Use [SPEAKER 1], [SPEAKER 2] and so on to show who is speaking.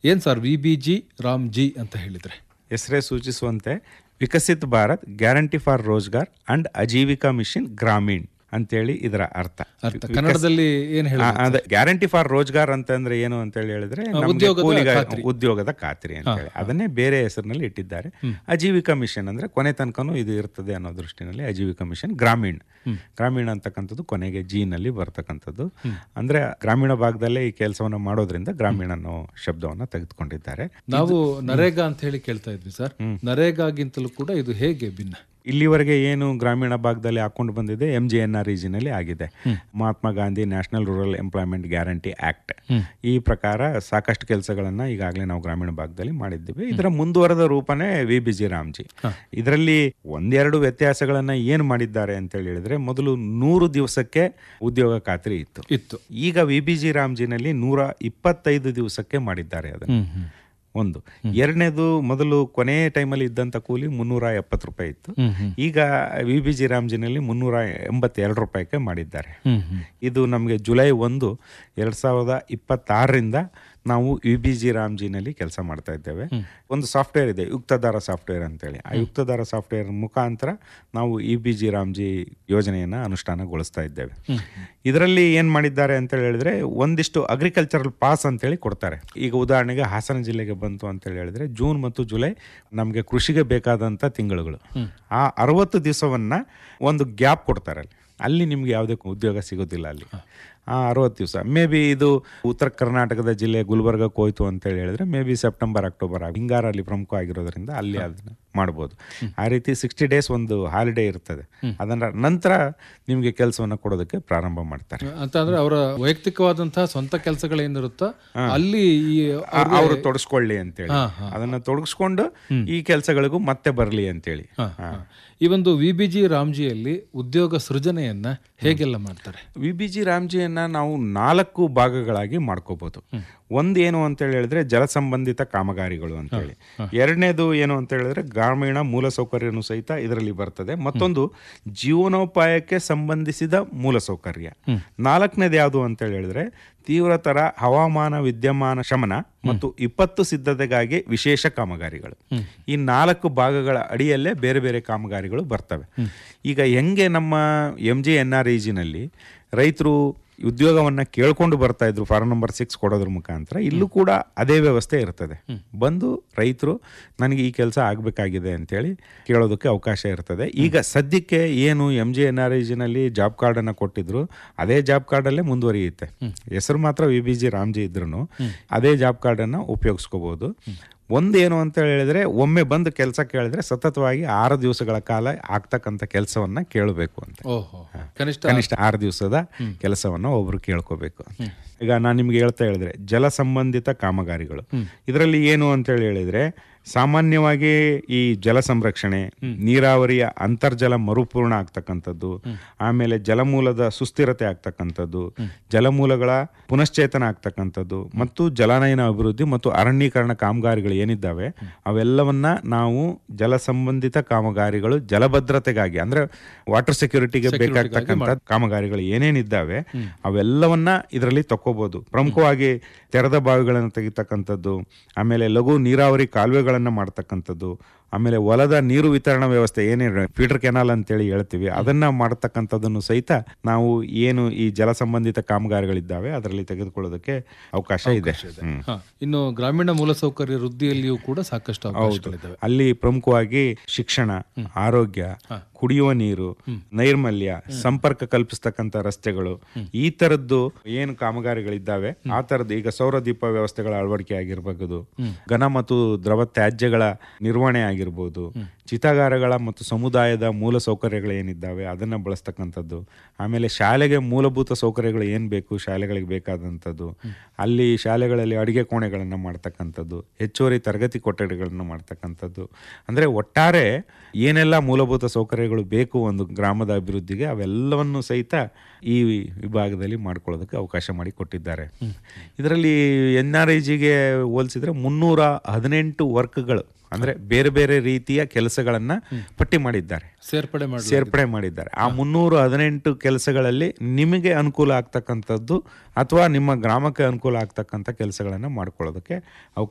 [SPEAKER 1] ಏನ್ sir V B G Ram G ಅಂತ ಹೇಳಿದ್ರೆ
[SPEAKER 2] ಹೆಸರೇ ಸೂಚಿಸುವಂತೆ Viksit Bharat guarantee for Rozgar and Ajeevika mission Gramin ಅಂತೇಳಿ ಇದರ ಅರ್ಥ
[SPEAKER 1] ಅರ್ಥ ಕನ್ನಡದಲ್ಲಿ ಏನ್ ಹೇಳ
[SPEAKER 2] ಆ, ಅದೇ ಗ್ಯಾರಂಟಿ ಫಾರ್ ರೋಜ್ಗಾರ್ ಅಂತಂದ್ರೆ ಏನು ಅಂತ ಹೇಳಿ ಹೇಳಿದ್ರೆ ನಮ್ಗೆ
[SPEAKER 1] ಉದ್ಯೋಗದ
[SPEAKER 2] ಕೂಲಿಗ-
[SPEAKER 1] ಖಾತ್ರಿ.
[SPEAKER 2] ಉದ್ಯೋಗದ ಖಾತ್ರಿ ಅಂತ ಹೇಳಿ ಅದನ್ನೇ ಬೇರೆ ಹೆಸರಿನಲ್ಲಿ ಇಟ್ಟಿದ್ದಾರೆ ಅಜೀವಿಕಾ ಮಿಷನ್ ಅಂದ್ರೆ ಕೊನೆ ತನಕನೂ ಇದು ಇರ್ತದೆ ಅನ್ನೋ ದೃಷ್ಟಿನಲ್ಲಿ ಅಜೀವಿಕಾ ಮಿಷನ್ ಗ್ರಾಮೀಣ್ ಗ್ರಾಮೀಣ ಅಂತಕ್ಕಂಥದ್ದು ಕೊನೆಗೆ ಜಿ ನಲ್ಲಿ ಬರ್ತಕ್ಕಂಥದ್ದು ಅಂದ್ರೆ ಗ್ರಾಮೀಣ ಭಾಗದಲ್ಲೇ ಈ ಕೆಲಸವನ್ನ ಮಾಡೋದ್ರಿಂದ ಗ್ರಾಮೀಣ ಅನ್ನೋ ಶಬ್ದವನ್ನ ತೆಗೆದುಕೊಂಡಿದ್ದಾರೆ
[SPEAKER 1] ನಾವು ನರೇಗಾ ಅಂತ ಹೇಳಿ ಕೇಳ್ತಾ ಇದ್ವಿ ಸರ್ ನರೇಗಾಗಿಂತಲೂ ಕೂಡ ಇದು ಹೇಗೆ ಭಿನ್ನ
[SPEAKER 2] ಇಲ್ಲಿವರೆಗೆ ಏನು ಗ್ರಾಮೀಣ ಭಾಗದಲ್ಲಿ ಹಾಕೊಂಡು ಬಂದಿದೆ ಎಂ ಜಿ ಎನ್ ಆರ್ ನಲ್ಲಿ ಆಗಿದೆ Mahatma Gandhi national rural employment guarantee act ಈ ಪ್ರಕಾರ ಸಾಕಷ್ಟು ಕೆಲಸಗಳನ್ನ ಈಗಾಗಲೇ ನಾವು ಗ್ರಾಮೀಣ ಭಾಗದಲ್ಲಿ ಮಾಡಿದ್ದೀವಿ ಇದರ ಮುಂದುವರೆದ ರೂಪನೇ ವಿ ಬಿ ಜಿ ರಾಮ್ಜಿ ಇದರಲ್ಲಿ ಒಂದೆರಡು ವ್ಯತ್ಯಾಸಗಳನ್ನ ಏನು ಮಾಡಿದ್ದಾರೆ ಅಂತ ಹೇಳಿ ಹೇಳಿದ್ರೆ ಮೊದಲು ನೂರು ದಿವಸಕ್ಕೆ ಉದ್ಯೋಗ ಖಾತ್ರಿ ಇತ್ತು
[SPEAKER 1] ಇತ್ತು
[SPEAKER 2] ಈಗ ವಿ ಬಿ ಜಿ ರಾಮ್ಜಿನಲ್ಲಿ ನೂರ ಇಪ್ಪತ್ತೈದು ದಿವಸಕ್ಕೆ ಮಾಡಿದ್ದಾರೆ ಅದನ್ನು ಒಂದು ಎರಡನೇದು ಮೊದಲು ಕೊನೆ ಟೈಮಲ್ಲಿ ಇದ್ದಂಥ ಕೂಲಿ ಮುನ್ನೂರ ಎಪ್ಪತ್ತು ರೂಪಾಯಿ ಇತ್ತು ಈಗ ವಿ ಬಿ ಜಿ ರಾಮ್ಜಿನಲ್ಲಿ ಮುನ್ನೂರ ಎಂಬತ್ತೆರಡು ರೂಪಾಯಿಗೆ ಮಾಡಿದ್ದಾರೆ ಇದು ನಮಗೆ ಜುಲೈ ಒಂದು ಎರಡು ಸಾವಿರದ ಇಪ್ಪತ್ತಾರರಿಂದ ನಾವು ಯು ಬಿ ಜಿ ರಾಮ್ಜಿನಲ್ಲಿ ಕೆಲಸ ಮಾಡ್ತಾ ಇದ್ದೇವೆ ಒಂದು ಸಾಫ್ಟ್ವೇರ್ ಇದೆ ಯುಕ್ತದಾರ ಸಾಫ್ಟ್ವೇರ್ ಅಂತೇಳಿ ಆ ಯುಕ್ತದಾರ ಸಾಫ್ಟ್ವೇರ್ ಮುಖಾಂತರ ನಾವು ಇ ಬಿ ಜಿ ರಾಮ್ಜಿ ಯೋಜನೆಯನ್ನು ಅನುಷ್ಠಾನಗೊಳಿಸ್ತಾ ಇದ್ದೇವೆ ಇದರಲ್ಲಿ ಏನು ಮಾಡಿದ್ದಾರೆ ಅಂತ ಹೇಳಿದ್ರೆ ಒಂದಿಷ್ಟು ಅಗ್ರಿಕಲ್ಚರಲ್ ಪಾಸ್ ಅಂತೇಳಿ ಕೊಡ್ತಾರೆ ಈಗ ಉದಾಹರಣೆಗೆ ಹಾಸನ ಜಿಲ್ಲೆಗೆ ಬಂತು ಅಂತ ಹೇಳಿದ್ರೆ ಜೂನ್ ಮತ್ತು ಜುಲೈ ನಮಗೆ ಕೃಷಿಗೆ ಬೇಕಾದಂಥ ತಿಂಗಳುಗಳು ಆ ಅರವತ್ತು ದಿವಸವನ್ನ ಒಂದು ಗ್ಯಾಪ್ ಕೊಡ್ತಾರೆ ಅಲ್ಲಿ ಅಲ್ಲಿ ನಿಮ್ಗೆ ಯಾವುದೇ ಉದ್ಯೋಗ ಸಿಗೋದಿಲ್ಲ ಅಲ್ಲಿ ಆ ಅರವತ್ತು ದಿವಸ ಮೇ ಬಿ ಇದು ಉತ್ತರ ಕರ್ನಾಟಕದ ಜಿಲ್ಲೆ ಗುಲ್ಬರ್ಗಕ್ಕೆ ಹೋಯ್ತು ಅಂತ ಹೇಳಿ ಹೇಳಿದ್ರೆ ಮೇ ಬಿ ಸೆಪ್ಟೆಂಬರ್ ಅಕ್ಟೋಬರ್ ಹಿಂಗಾರ ಅಲ್ಲಿ ಪ್ರಮುಖ ಆಗಿರೋದ್ರಿಂದ ಅಲ್ಲಿ ಅದನ್ನ ಮಾಡ್ಬೋದು ಆ ರೀತಿ ಸಿಕ್ಸ್ಟಿ ಡೇಸ್ ಒಂದು ಹಾಲಿಡೇ ಇರ್ತದೆ ಅದನ್ನ ನಂತರ ನಿಮಗೆ ಕೆಲಸವನ್ನು ಕೊಡೋದಕ್ಕೆ ಪ್ರಾರಂಭ ಮಾಡ್ತಾರೆ
[SPEAKER 1] ಅಂತ ಅಂದ್ರೆ ಅವರ ವೈಯಕ್ತಿಕವಾದಂತಹ ಸ್ವಂತ ಕೆಲಸಗಳೇನಿರುತ್ತೋ ಅಲ್ಲಿ ಈ
[SPEAKER 2] ಆ- ಅವರು ತೊಡಸ್ಕೊಳ್ಳಿ ಅಂತೇಳಿ ಅದನ್ನ ತೊಡಗಿಸ್ಕೊಂಡು ಈ ಕೆಲಸಗಳಿಗೂ ಮತ್ತೆ ಬರಲಿ ಅಂತೇಳಿ
[SPEAKER 1] ಹಾ, ಹಾ. ಈ ಒಂದು ವಿ ಬಿ ಜಿ ರಾಮ್ಜಿಯಲ್ಲಿ ಉದ್ಯೋಗ ಸೃಜನೆಯನ್ನ ಹೇಗೆಲ್ಲ ಮಾಡ್ತಾರೆ
[SPEAKER 2] ವಿ ಬಿ ಜಿ ರಾಮ್ಜಿಯನ್ನ ನಾವು ನಾಲ್ಕು ಭಾಗಗಳಾಗಿ ಮಾಡ್ಕೋಬಹುದು ಒಂದು ಏನು ಅಂತ ಹೇಳಿದ್ರೆ ಜಲ ಸಂಬಂಧಿತ ಕಾಮಗಾರಿಗಳು ಅಂತೇಳಿ ಎರಡನೇದು ಏನು ಅಂತ ಹೇಳಿದ್ರೆ ಗ್ರಾಮೀಣ ಮೂಲಸೌಕರ್ಯನೂ ಸಹಿತ ಇದರಲ್ಲಿ ಬರ್ತದೆ ಮತ್ತೊಂದು ಜೀವನೋಪಾಯಕ್ಕೆ ಸಂಬಂಧಿಸಿದ ಮೂಲಸೌಕರ್ಯ ನಾಲ್ಕನೇದು ಯಾವುದು ಅಂತ ಹೇಳಿದ್ರೆ ತೀವ್ರತರ ಹವಾಮಾನ ವಿದ್ಯಮಾನ ಶಮನ ಮತ್ತು ವಿಪತ್ತು ಸಿದ್ಧತೆಗಾಗಿ ವಿಶೇಷ ಕಾಮಗಾರಿಗಳು ಈ ನಾಲ್ಕು ಭಾಗಗಳ ಅಡಿಯಲ್ಲೇ ಬೇರೆ ಬೇರೆ ಕಾಮಗಾರಿಗಳು ಬರ್ತವೆ ಈಗ ಹೆಂಗೆ ನಮ್ಮ ಎಂ ಜಿ ಎನ್ ಆರ್ ನಲ್ಲಿ ರೈತರು ಉದ್ಯೋಗವನ್ನ ಕೇಳ್ಕೊಂಡು ಬರ್ತಾ ಇದ್ರು ಫಾರಂ ನಂಬರ್ ಸಿಕ್ಸ್ ಕೊಡೋದ್ರ ಮುಖಾಂತರ ಇಲ್ಲೂ ಕೂಡ ಅದೇ ವ್ಯವಸ್ಥೆ ಇರ್ತದೆ ಬಂದು ರೈತರು ನನಗೆ ಈ ಕೆಲಸ ಆಗಬೇಕಾಗಿದೆ ಅಂತೇಳಿ ಕೇಳೋದಕ್ಕೆ ಅವಕಾಶ ಇರ್ತದೆ ಈಗ ಸದ್ಯಕ್ಕೆ ಏನು ಎಂ ಜಿ ಎನ್ ಆರ್ ನಲ್ಲಿ ಜಾಬ್ ಕಾರ್ಡ್ ಅನ್ನ ಕೊಟ್ಟಿದ್ರು ಅದೇ ಜಾಬ್ ಕಾರ್ಡ್ ಅಲ್ಲೇ ಮುಂದುವರಿಯುತ್ತೆ ಹೆಸರು ಮಾತ್ರ ವಿ ಬಿ ಜಿ ರಾಮ್ಜಿ ಇದ್ರು ಅದೇ ಜಾಬ್ ಕಾರ್ಡ್ ಅನ್ನ ಉಪಯೋಗಿಸ್ಕೋಬಹುದು ಒಂದೇನು ಅಂತ ಹೇಳಿದ್ರೆ ಒಮ್ಮೆ ಬಂದು ಕೆಲಸ ಕೇಳಿದ್ರೆ ಸತತವಾಗಿ ಆರು ದಿವಸಗಳ ಕಾಲ ಆಗ್ತಕ್ಕಂಥ ಕೆಲಸವನ್ನ ಕೇಳಬೇಕು ಅಂತ
[SPEAKER 1] ಓಹೋ ಕನಿಷ್ಠ
[SPEAKER 2] ಕನಿಷ್ಠ ಆರು ದಿವಸದ ಕೆಲಸವನ್ನ ಒಬ್ರು ಕೇಳ್ಕೋಬೇಕು ಈಗ ನಾನು ನಿಮ್ಗೆ ಹೇಳ್ತಾ ಹೇಳಿದ್ರೆ ಜಲ ಸಂಬಂಧಿತ ಕಾಮಗಾರಿಗಳು ಇದರಲ್ಲಿ ಏನು ಅಂತ ಹೇಳಿ ಹೇಳಿದ್ರೆ ಸಾಮಾನ್ಯವಾಗಿ ಈ ಜಲ ಸಂರಕ್ಷಣೆ ನೀರಾವರಿಯ ಅಂತರ್ಜಲ ಮರುಪೂರ್ಣ ಆಗ್ತಕ್ಕಂಥದ್ದು ಆಮೇಲೆ ಜಲಮೂಲದ ಸುಸ್ಥಿರತೆ ಆಗ್ತಕ್ಕಂಥದ್ದು ಜಲಮೂಲಗಳ ಪುನಶ್ಚೇತನ ಆಗ್ತಕ್ಕಂಥದ್ದು ಮತ್ತು ಜಲಾನಯನ ಅಭಿವೃದ್ಧಿ ಮತ್ತು ಅರಣ್ಯೀಕರಣ ಕಾಮಗಾರಿಗಳು ಏನಿದ್ದಾವೆ ಅವೆಲ್ಲವನ್ನ ನಾವು ಜಲ ಸಂಬಂಧಿತ ಕಾಮಗಾರಿಗಳು ಜಲಭದ್ರತೆಗಾಗಿ ಅಂದ್ರೆ ವಾಟರ್ ಸೆಕ್ಯೂರಿಟಿಗೆ ಬೇಕಾಗ್ತಕ್ಕಂಥ ಕಾಮಗಾರಿಗಳು ಏನೇನಿದ್ದಾವೆ ಅವೆಲ್ಲವನ್ನ ಇದರಲ್ಲಿ ತಕ್ಕೋಬಹುದು ಪ್ರಮುಖವಾಗಿ ತೆರೆದ ಬಾವಿಗಳನ್ನು ತೆಗಿತಕ್ಕಂಥದ್ದು ಆಮೇಲೆ ಲಘು ನೀರಾವರಿ ಕಾಲುವೆಗಳನ್ನ ಮಾಡ್ತಕ್ಕಂಥದ್ದು ಆಮೇಲೆ ಹೊಲದ ನೀರು ವಿತರಣಾ ವ್ಯವಸ್ಥೆ ಏನೇನು ಫೀಡರ್ ಕೆನಾಲ್ ಅಂತೇಳಿ ಹೇಳ್ತೀವಿ ಅದನ್ನ ಮಾಡತಕ್ಕಂಥದ್ದನ್ನು ಸಹಿತ ನಾವು ಏನು ಈ ಜಲ ಸಂಬಂಧಿತ ಕಾಮಗಾರಿಗಳಿದ್ದಾವೆ ಅದರಲ್ಲಿ ತೆಗೆದುಕೊಳ್ಳೋದಕ್ಕೆ ಅವಕಾಶ ಇದೆ ಹ್ಮ್.
[SPEAKER 1] ಹಾ. ಇನ್ನು ಗ್ರಾಮೀಣ ಮೂಲಸೌಕರ್ಯ ವೃದ್ಧಿಯಲ್ಲಿಯೂ ಕೂಡ ಸಾಕಷ್ಟು ಅವಕಾಶಗಳಿದ್ದಾವೆ
[SPEAKER 2] ಅಲ್ಲಿ ಪ್ರಮುಖವಾಗಿ ಶಿಕ್ಷಣ ಆರೋಗ್ಯ ಕುಡಿಯುವ ನೀರು ನೈರ್ಮಲ್ಯ ಸಂಪರ್ಕ ಕಲ್ಪಿಸ್ತಕ್ಕಂಥ ರಸ್ತೆಗಳು ಈ ತರದ್ದು ಏನು ಕಾಮಗಾರಿಗಳಿದ್ದಾವೆ ಆ ತರದ್ದು ಈಗ ಸೌರ ದೀಪ ವ್ಯವಸ್ಥೆಗಳ ಅಳವಡಿಕೆ ಆಗಿರಬಹುದು ಘನ ಮತ್ತು ದ್ರವ ತ್ಯಾಜ್ಯಗಳ ನಿರ್ವಹಣೆ ಆಗಿರ್ಬೋದು ಚಿತಾಗಾರಗಳ ಮತ್ತು ಸಮುದಾಯದ ಮೂಲ ಸೌಕರ್ಯಗಳು ಏನಿದ್ದಾವೆ ಅದನ್ನ ಬಳಸ್ತಕ್ಕಂಥದ್ದು ಆಮೇಲೆ ಶಾಲೆಗೆ ಮೂಲಭೂತ ಸೌಕರ್ಯಗಳು ಏನು ಬೇಕು ಶಾಲೆಗಳಿಗೆ ಬೇಕಾದಂಥದ್ದು ಅಲ್ಲಿ ಶಾಲೆಗಳಲ್ಲಿ ಅಡುಗೆ ಕೋಣೆಗಳನ್ನು ಮಾಡ್ತಕ್ಕಂಥದ್ದು ಹೆಚ್ಚುವರಿ ತರಗತಿ ಕೊಠಡಿಗಳನ್ನು ಮಾಡ್ತಕ್ಕಂಥದ್ದು ಅಂದರೆ ಒಟ್ಟಾರೆ ಏನೆಲ್ಲ ಮೂಲಭೂತ ಸೌಕರ್ಯಗಳು ಬೇಕು ಒಂದು ಗ್ರಾಮದ ಅಭಿವೃದ್ಧಿಗೆ ಅವೆಲ್ಲವನ್ನು ಸಹಿತ ಈ ವಿಭಾಗದಲ್ಲಿ ಮಾಡ್ಕೊಳ್ಳೋದಕ್ಕೆ ಅವಕಾಶ ಮಾಡಿ ಕೊಟ್ಟಿದ್ದಾರೆ ಇದರಲ್ಲಿ ಎನ್ ಆರ್ ಐ ಜಿಗೆ ಹೋಲಿಸಿದ್ರೆ ಮುನ್ನೂರ ಹದಿನೆಂಟು ವರ್ಕ್ಗಳು ಅಂದ್ರೆ ಬೇರೆ ಬೇರೆ ರೀತಿಯ ಕೆಲಸಗಳನ್ನ ಪಟ್ಟಿ ಮಾಡಿದ್ದಾರೆ
[SPEAKER 1] ಸೇರ್ಪಡೆ ಮಾಡಿ
[SPEAKER 2] ಸೇರ್ಪಡೆ ಮಾಡಿದ್ದಾರೆ ಆ ಮುನ್ನೂರ ಹದಿನೆಂಟು ಕೆಲಸಗಳಲ್ಲಿ ನಿಮಗೆ ಅನುಕೂಲ ಆಗ್ತಕ್ಕಂಥದ್ದು ಅಥವಾ ನಿಮ್ಮ ಗ್ರಾಮಕ್ಕೆ ಅನುಕೂಲ ಆಗ್ತಕ್ಕಂಥ ಕೆಲಸಗಳನ್ನ ಮಾಡ್ಕೊಳ್ಳೋದಕ್ಕೆ ಅವಕಾಶ